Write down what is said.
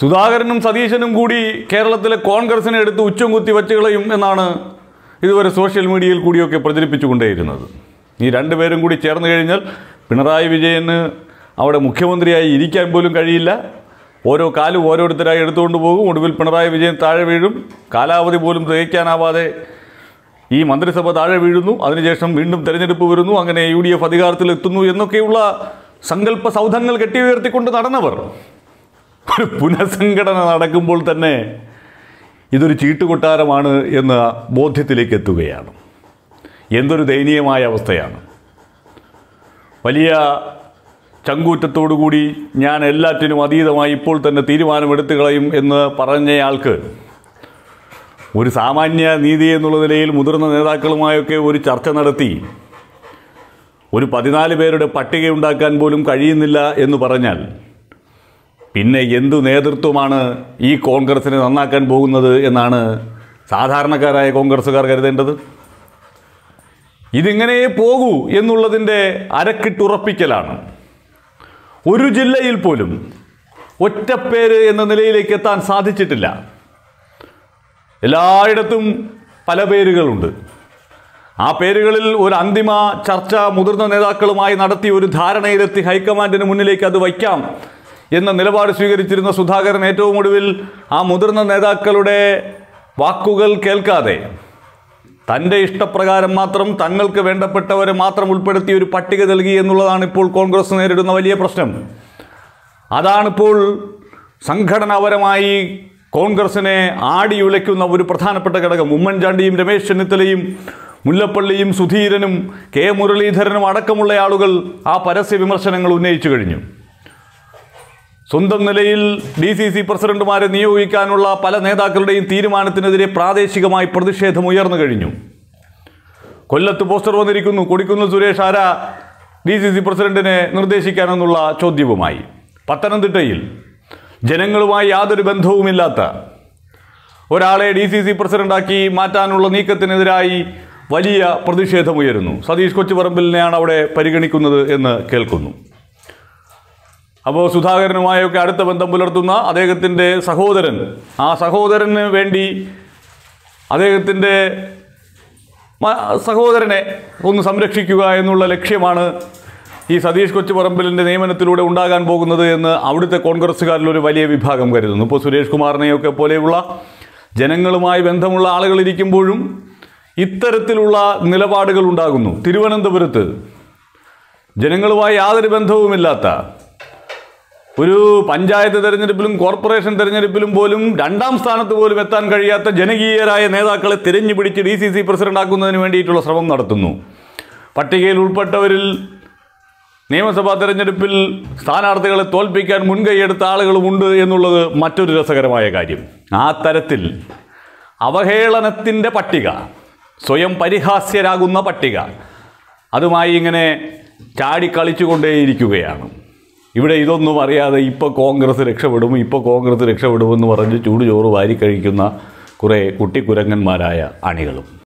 സുധാകരനും സതീശനും കൂടി കേരളത്തിലെ കോൺഗ്രസിനെ എടുത്ത് ഉച്ചം കുത്തി വച്ച് കളയും എന്നാണ് ഇതുവരെ സോഷ്യൽ മീഡിയയിൽ കൂടിയൊക്കെ പ്രചരിപ്പിച്ചുകൊണ്ടേയിരുന്നത് ഈ രണ്ടുപേരും കൂടി ചേർന്ന് കഴിഞ്ഞാൽ പിണറായി വിജയന് അവിടെ മുഖ്യമന്ത്രിയായി ഇരിക്കാൻ പോലും കഴിയില്ല ഓരോ കാലും ഓരോരുത്തരായി എടുത്തുകൊണ്ട് പോകും ഒടുവിൽ പിണറായി വിജയൻ താഴെ വീഴും കാലാവധി പോലും തികയ്ക്കാനാവാതെ ഈ മന്ത്രിസഭ താഴെ വീഴുന്നു അതിനുശേഷം വീണ്ടും തെരഞ്ഞെടുപ്പ് വരുന്നു അങ്ങനെ യു ഡി എഫ് അധികാരത്തിലെത്തുന്നു എന്നൊക്കെയുള്ള സങ്കല്പ സൗധങ്ങൾ കെട്ടിയുയർത്തിക്കൊണ്ട് നടന്നവർ ഒരു പുനഃസംഘടന നടക്കുമ്പോൾ തന്നെ ഇതൊരു ചീട്ടുകൊട്ടാരമാണ് എന്ന ബോധ്യത്തിലേക്ക് എത്തുകയാണ് എന്തൊരു ദയനീയമായ അവസ്ഥയാണ് വലിയ ചങ്കൂറ്റത്തോടുകൂടി ഞാൻ എല്ലാറ്റിനും അതീതമായി ഇപ്പോൾ തന്നെ തീരുമാനമെടുത്തു കളയും എന്ന് പറഞ്ഞയാൾക്ക് ഒരു സാമാന്യ നീതി എന്നുള്ള നിലയിൽ മുതിർന്ന നേതാക്കളുമായൊക്കെ ഒരു ചർച്ച നടത്തി ഒരു പതിനാല് പേരുടെ പട്ടിക ഉണ്ടാക്കാൻ പോലും കഴിയുന്നില്ല എന്ന് പറഞ്ഞാൽ പിന്നെ എന്തു നേതൃത്വമാണ് ഈ കോൺഗ്രസിനെ നന്നാക്കാൻ പോകുന്നത് എന്നാണ് സാധാരണക്കാരായ കോൺഗ്രസ്സുകാർ കരുതേണ്ടത് ഇതിങ്ങനെ പോകൂ എന്നുള്ളതിൻ്റെ അരക്കിട്ടുറപ്പിക്കലാണ് ഒരു ജില്ലയിൽ പോലും ഒറ്റപ്പേര് എന്ന നിലയിലേക്ക് എത്താൻ സാധിച്ചിട്ടില്ല എല്ലായിടത്തും പല പേരുകളുണ്ട് ആ പേരുകളിൽ ഒരു അന്തിമ ചർച്ച മുതിർന്ന നേതാക്കളുമായി നടത്തി ഒരു ധാരണയിലെത്തി ഹൈക്കമാൻഡിന് മുന്നിലേക്ക് അത് വയ്ക്കാം എന്ന നിലപാട് സ്വീകരിച്ചിരുന്ന സുധാകരൻ ഏറ്റവും ഒടുവിൽ ആ മുതിർന്ന നേതാക്കളുടെ വാക്കുകൾ കേൾക്കാതെ തൻ്റെ ഇഷ്ടപ്രകാരം മാത്രം തങ്ങൾക്ക് വേണ്ടപ്പെട്ടവരെ മാത്രം ഉൾപ്പെടുത്തി ഒരു പട്ടിക നൽകി എന്നുള്ളതാണ് ഇപ്പോൾ കോൺഗ്രസ് നേരിടുന്ന വലിയ പ്രശ്നം അതാണിപ്പോൾ സംഘടനാപരമായി കോൺഗ്രസിനെ ആടിയുലയ്ക്കുന്ന ഒരു പ്രധാനപ്പെട്ട ഘടകം ഉമ്മൻചാണ്ടിയും രമേശ് ചെന്നിത്തലയും മുല്ലപ്പള്ളിയും സുധീരനും കെ മുരളീധരനും അടക്കമുള്ള ആളുകൾ ആ പരസ്യ വിമർശനങ്ങൾ ഉന്നയിച്ചു കഴിഞ്ഞു സ്വന്തം നിലയിൽ ഡി സി സി പ്രസിഡന്റുമാരെ നിയോഗിക്കാനുള്ള പല നേതാക്കളുടെയും തീരുമാനത്തിനെതിരെ പ്രാദേശികമായി പ്രതിഷേധം ഉയർന്നു കഴിഞ്ഞു കൊല്ലത്ത് പോസ്റ്റർ വന്നിരിക്കുന്നു കൊടിക്കുന്നിൽ സുരേഷ് ആരാ ഡി സി സി പ്രസിഡന്റിനെ നിർദ്ദേശിക്കാനെന്നുള്ള ചോദ്യവുമായി പത്തനംതിട്ടയിൽ ജനങ്ങളുമായി യാതൊരു ബന്ധവുമില്ലാത്ത ഒരാളെ ഡി സി സി പ്രസിഡന്റാക്കി മാറ്റാനുള്ള നീക്കത്തിനെതിരായി വലിയ പ്രതിഷേധമുയരുന്നു സതീഷ് കൊച്ചുപറമ്പിലിനെയാണ് അവിടെ പരിഗണിക്കുന്നത് എന്ന് കേൾക്കുന്നു അപ്പോൾ സുധാകരനുമായൊക്കെ അടുത്ത ബന്ധം പുലർത്തുന്ന അദ്ദേഹത്തിൻ്റെ സഹോദരൻ ആ സഹോദരന് വേണ്ടി അദ്ദേഹത്തിൻ്റെ മ- സഹോദരനെ ഒന്ന് സംരക്ഷിക്കുക എന്നുള്ള ലക്ഷ്യമാണ് ഈ സതീഷ് കൊച്ചുപറമ്പിലിൻ്റെ നിയമനത്തിലൂടെ ഉണ്ടാകാൻ പോകുന്നത് എന്ന് അവിടുത്തെ കോൺഗ്രസ്സുകാരിലൊരു വലിയ വിഭാഗം കരുതുന്നു ഇപ്പോൾ സുരേഷ് കുമാറിനെയൊക്കെ പോലെയുള്ള ജനങ്ങളുമായി ബന്ധമുള്ള ആളുകൾ ഇരിക്കുമ്പോഴും ഇത്തരത്തിലുള്ള നിലപാടുകൾ ഉണ്ടാകുന്നു തിരുവനന്തപുരത്ത് ജനങ്ങളുമായി യാതൊരു ബന്ധവുമില്ലാത്ത ഒരു പഞ്ചായത്ത് തെരഞ്ഞെടുപ്പിലും കോർപ്പറേഷൻ തെരഞ്ഞെടുപ്പിലും പോലും രണ്ടാം സ്ഥാനത്ത് പോലും എത്താൻ കഴിയാത്ത ജനകീയരായ നേതാക്കളെ തിരഞ്ഞു പിടിച്ച് ഡി സി സി പ്രസിഡന്റാക്കുന്നതിന് വേണ്ടിയിട്ടുള്ള ശ്രമം നടത്തുന്നു പട്ടികയിൽ ഉൾപ്പെട്ടവരിൽ നിയമസഭാ തെരഞ്ഞെടുപ്പിൽ സ്ഥാനാർത്ഥികളെ തോൽപ്പിക്കാൻ മുൻകൈയെടുത്ത ആളുകളുമുണ്ട് എന്നുള്ളത് മറ്റൊരു രസകരമായ കാര്യം ആ തരത്തിൽ അവഹേളനത്തിൻ്റെ പട്ടിക സ്വയം പരിഹാസ്യരാകുന്ന പട്ടിക അതുമായി ഇങ്ങനെ ചാടിക്കളിച്ചുകൊണ്ടേയിരിക്കുകയാണ് ഇവിടെ ഇതൊന്നും അറിയാതെ ഇപ്പോൾ കോൺഗ്രസ് രക്ഷപ്പെടും ഇപ്പോൾ കോൺഗ്രസ് രക്ഷപ്പെടുമെന്ന് പറഞ്ഞ് ചൂട് ചോറ് വാരി കഴിക്കുന്ന കുറേ കുട്ടിക്കുരങ്ങന്മാരായ അണികളും